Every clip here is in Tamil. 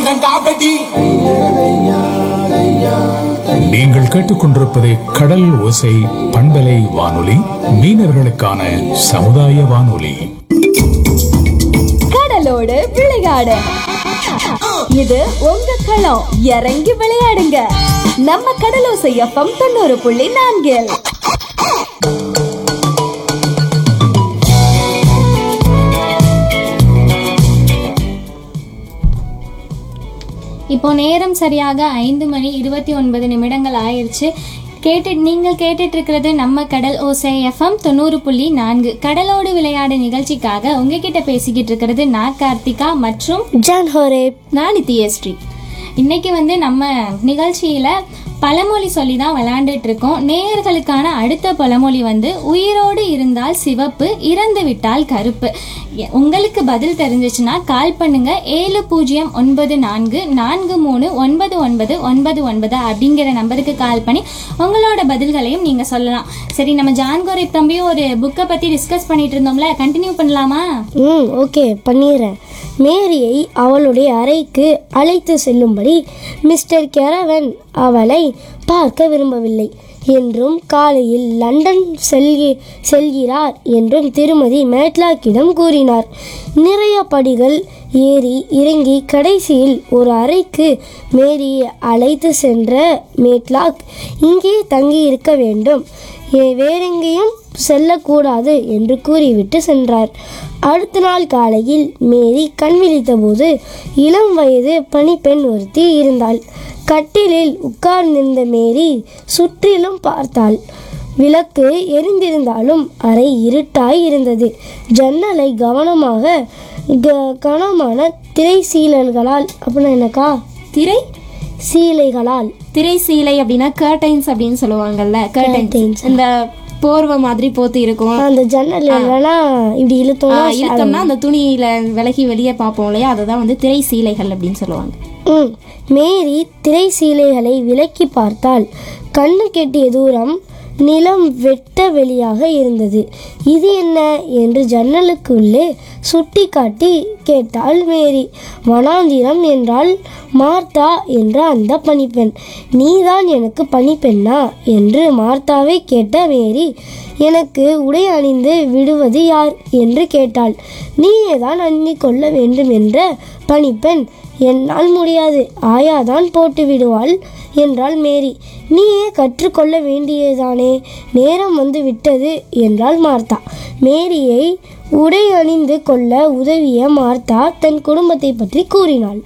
காப்பட்டி நீங்கள் கேட்டுக்கொண்டிருப்பது கடல் ஓசை பண்பலை வானொலி மீனவர்களுக்கான சமுதாய வானொலி கடலோடு விளையாடு இது உங்க களம் இறங்கி விளையாடுங்க நம்ம கடலோசை எஃப்எம் தொண்ணூறு புள்ளி நான்கில் இப்போ நேரம் சரியாக ஐந்து மணி இருபத்தி ஒன்பது நிமிடங்கள் ஆயிடுச்சு கேட்டு நீங்கள் கேட்டுட்டு இருக்கிறது நம்ம கடல் ஓசை எஃப்எம் தொண்ணூறு புள்ளி நான்கு கடலோடு விளையாடு நிகழ்ச்சிக்காக உங்ககிட்ட பேசிக்கிட்டு இருக்கிறது நான் கார்த்திகா மற்றும் ஜான் ஹோரே நான் நித்யஸ்ரீ இன்னைக்கு வந்து நம்ம நிகழ்ச்சியில பழமொழி சொல்லி தான் விளையாண்டுட்டு இருக்கோம் நேயர்களுக்கான அடுத்த பழமொழி வந்து உயிரோடு இருந்தால் சிவப்பு இறந்து விட்டால் கருப்பு எ- உங்களுக்கு பதில் தெரிஞ்சிச்சுன்னா கால் பண்ணுங்க ஏழு பூஜ்ஜியம் ஒன்பது நான்கு நான்கு மூணு ஒன்பது ஒன்பது ஒன்பது ஒன்பது அப்படிங்கிற நம்பருக்கு கால் பண்ணி உங்களோட பதில்களையும் நீங்க சொல்லலாம் சரி நம்ம ஜான்கோரை தம்பியும் ஒரு புக்கை பத்தி டிஸ்கஸ் பண்ணிட்டு இருந்தோம்ல கண்டினியூ பண்ணலாமா ம் ஓகே பண்ணிடுறேன் மேரியை அவளுடைய அறைக்கு அழைத்து செல்லும்படி மிஸ்டர் கெரவன் அவளை பார்க்க விரும்பவில்லை என்றும் காலையில் லண்டன் செல்கி செல்கிறார் என்றும் திருமதி மேட்லாக்கிடம் கூறினார் நிறைய படிகள் ஏறி இறங்கி கடைசியில் ஒரு அறைக்கு மேரியை அழைத்து சென்ற மேட்லாக் இங்கே தங்கியிருக்க வேண்டும் ஏ- வேறெங்கேயும் செல்லக்கூடாது என்று கூறிவிட்டு சென்றார் அடுத்த நாள் காலையில் மேரி கண் விழித்தபோது இளம் வயது பணிப்பெண் ஒருத்தி இருந்தாள் கட்டிலில் உட்கார்ந்திருந்த மேரி சுற்றிலும் பார்த்தாள் விளக்கு எரிந்திருந்தாலும் அறை இருட்டாய் இருந்தது ஜன்னலை கவனமாக க- கனமான திரை சீலல்களால் அப்படின்னா என்னக்கா திரை சீலைகளால் திரை சீலை அப்படின்னா கர்டைன்ஸ் அப்படின்னு சொல்லுவாங்கல்ல கர்டைன்ஸ் Curtains. இந்த போர்வை மாதிரி போத்து இருக்கும் அந்த ஜன்னல் இல்லைன்னா இப்படி ஆ, இழுத்தோம்னா இழுத்தோம்னா அந்த துணியில விலகி வெளியே பார்ப்போம் இல்லையா அதை தான் வந்து திரை சீலைகள் அப்படின்னு சொல்லுவாங்க ம் மேரி திரை சீலைகளை விலக்கி பார்த்தால் கண்ணு கெட்டிய தூரம் நிலம் வெட்ட வெளியாக இருந்தது இது என்ன என்று ஜன்னலுக்குள்ளே சுட்டி காட்டி கேட்டாள் மேரி வனாந்திரம் என்றால் மார்த்தா என்ற அந்த பணிப்பெண் நீதான் எனக்கு பணிப்பெண்ணா என்று மார்த்தாவை கேட்ட மேரி எனக்கு உடை அணிந்து விடுவது யார் என்று கேட்டாள் நீயே தான் அணிந்து கொள்ள வேண்டும் என்ற பணிப்பெண் என்னால் முடியாது ஆயாதான் போட்டு விடுவாள் என்றாள் மேரி நீயே கற்றுக்கொள்ள வேண்டியதானே நேரம் வந்து விட்டது என்றாள் மார்த்தா மேரியை உடை அணிந்து கொள்ள உதவிய மார்த்தா தன் குடும்பத்தை பற்றி கூறினாள்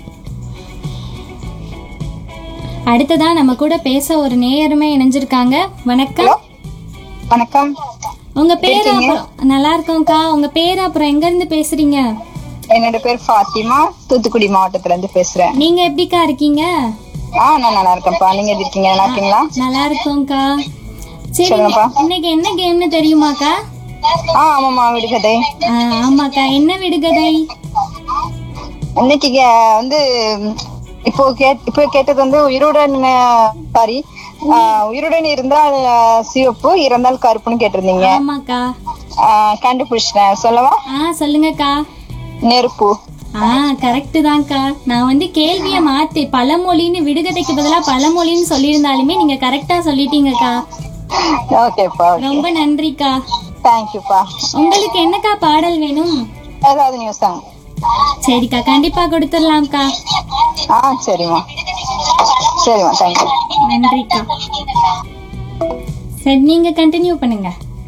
அடுத்ததா நம்ம கூட பேச ஒரு நேயருமே இணைஞ்சிருக்காங்க வணக்கம் வணக்கம் உங்க பேர் அப்புறம் நல்லா இருக்கோம்க்கா உங்க பேர் அப்புறம் எங்க இருந்து பேசுறீங்க என்னோட பேர் ஃபாத்திமா தூத்துக்குடி மாவட்டத்துல இருந்து பேசுறேன் நீங்க எப்படிக்கா இருக்கீங்க ஆ நான் நல்லா இருக்கேன்ப்பா நீங்க எப்படி இருக்கீங்க நல்லா இருக்கீங்களா நல்லா இருக்கோம்க்கா சரி சொல்லுங்கப்பா. இன்னைக்கு என்ன கேம்னு தெரியுமாக்கா ஆ ஆமாம்மா விடுகதை ஆ, ஆமாக்கா என்ன விடுகதை இன்னைக்கு கே- வந்து ம், இப்போ கேட் இப்போ கேட்டது வந்து உயிருடன் சாரி உயிருடன் இருந்தால் ஆ, சிவப்பு இறந்தால் கருப்புன்னு கேட்டிருந்தீங்க ஆமாக்கா ஆ, கண்டுபிடிச்சிட்டேன் சொல்லவா ஆ சொல்லுங்கக்கா நெருப்பு ஆ கரெக்ட் தான்க்கா நான் வந்து கேள்வியை மாத்தி பழமொழின்னு விடுகதைக்கு பதிலா பழமொழின்னு சொல்லியிருந்தாலுமே நீங்க கரெக்டா சொல்லிட்டீங்கக்கா ஓகேப்பா ரொம்ப நன்றிக்கா தேங்க்யூப்பா உங்களுக்கு என்னக்கா பாடல் வேணும் ஏதாவது நியூஸ் தாங்க சரிக்கா கண்டிப்பா கொடுத்துடலாம்க்கா ஆ சரிம்மா சரிம்மா தேங்க்யூ நன்றிக்கா சரி நீங்க கண்டினியூ பண்ணுங்க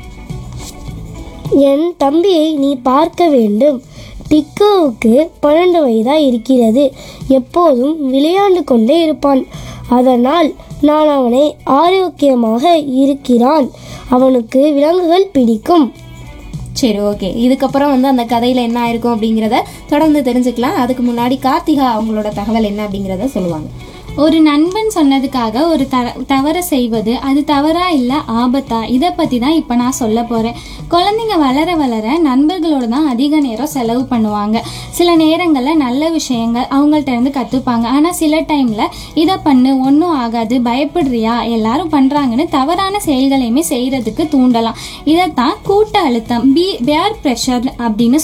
என் தம்பியை நீ பார்க்க வேண்டும் டிக்கோவுக்கு பன்னெண்டு வயதா இருக்கிறது எப்போதும் விளையாண்டு கொண்டே இருப்பான் அதனால் நான் அவனை ஆரோக்கியமாக இருக்கிறான் அவனுக்கு விலங்குகள் பிடிக்கும் சரி ஓகே இதுக்கப்புறம் வந்து அந்த கதையில என்ன ஆயிருக்கும் அப்படிங்கிறத தொடர்ந்து தெரிஞ்சுக்கலாம் அதுக்கு முன்னாடி கார்த்திகா அவங்களோட தகவல் என்ன அப்படிங்கிறத சொல்லுவாங்க ஒரு நண்பன் சொன்னதுக்காக ஒரு த தவறை செய்வது அது தவறா இல்லை ஆபத்தா இதை பற்றி தான் இப்போ நான் சொல்ல போகிறேன் குழந்தைங்க வளர வளர நண்பர்களோட தான் அதிக நேரம் செலவு பண்ணுவாங்க சில நேரங்களில் நல்ல விஷயங்கள் அவங்கள்ட்ட இருந்து கற்றுப்பாங்க ஆனால் சில டைமில் இதை பண்ணு ஒன்றும் ஆகாது பயப்படுறியா எல்லாரும் பண்ணுறாங்கன்னு தவறான செயல்களையுமே செய்கிறதுக்கு தூண்டலாம் இதைத்தான் கூட்ட அழுத்தம் பி பேர் ப்ரெஷர் அப்படின்னு